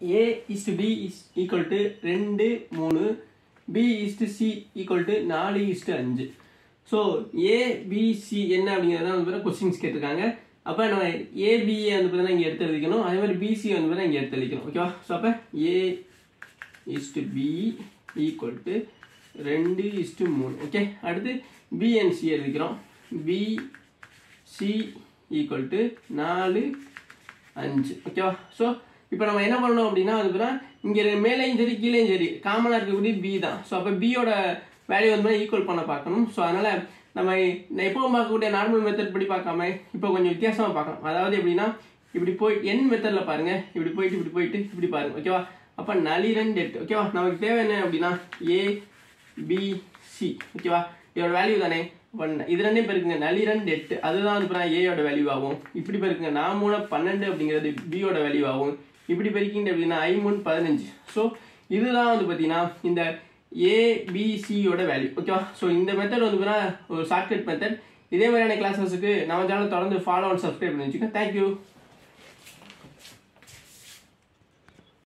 A is to B is equal to ரெண்டு மூணு B is to C equal to நாலு is to அஞ்சு so ABC என்ன அப்படிங்கிறத வந்து பார்த்தீங்கன்னா கொஸ்டின்ஸ் கேட்டிருக்காங்க அப்போ நம்ம ஏபிஏ வந்து பார்த்தீங்கன்னா இங்கே எடுத்து எழுதிக்கணும் அதே மாதிரி பிசி வந்து பார்த்தீங்கன்னா இங்கே எடுத்து எழுதிக்கணும் ஓகேவா ஸோ அப்போ A is to B equal to ரெண்டு இஸ் டு மூணு ஓகே அடுத்து பிஎன்சி எழுதிக்கிறோம் பி சி ஈக்குவல் டு நாலு அஞ்சு ஓகேவா ஸோ இப்போ நம்ம என்ன பண்ணணும் அப்படின்னா அதுக்கு இங்கே மேலேயும் சரி கீழேயும் சரி காமனாக இருக்கக்கூடிய பி தான் ஸோ அப்போ பியோட வேல்யூ வந்து ஈக்குவல் பண்ண பார்க்கணும் ஸோ அதனால் நம்ம நான் எப்பவும் பார்க்கக்கூடிய நார்மல் மெத்தட் படி பார்க்காம இப்போ கொஞ்சம் வித்தியாசமாக பார்க்கணும் அதாவது எப்படின்னா இப்படி போய் என் மெத்தடில் பாருங்கள் இப்படி போயிட்டு இப்படி போயிட்டு இப்படி பாருங்க ஓகேவா அப்போ நளிரன் டெட் ஓகேவா நமக்கு தேவை என்ன அப்படின்னா ஏ பி சி ஓகேவா இதோட வேல்யூ தானே பண்ண இது ரெண்டே பெருக்குங்க நளிரன் எட்டு அதுதான் வந்து பார்த்தா ஏயோட வேல்யூ ஆகும் இப்படி பெருக்குங்க நான் மூணு பன்னெண்டு அப்படிங்கிறது பியோட வேல்யூ ஆகும் இப்படி பெருக்கிங்க அப்படின்னா ஐ மூணு பதினஞ்சு ஸோ இதுதான் வந்து பார்த்தீங்கன்னா இந்த ஏபிசியோட வேல்யூ ஓகேவா ஸோ இந்த மெத்தட் வந்து பார்த்தீங்கன்னா ஒரு ஷார்ட்கட் மெத்தட் இதே மாதிரியான கிளாஸஸுக்கு நம்ம சேனல் தொடர்ந்து ஃபாலோ அண்ட் சப்ஸ்கிரைப் பண்ணி வச்சுக்கோங்க தேங்க்யூ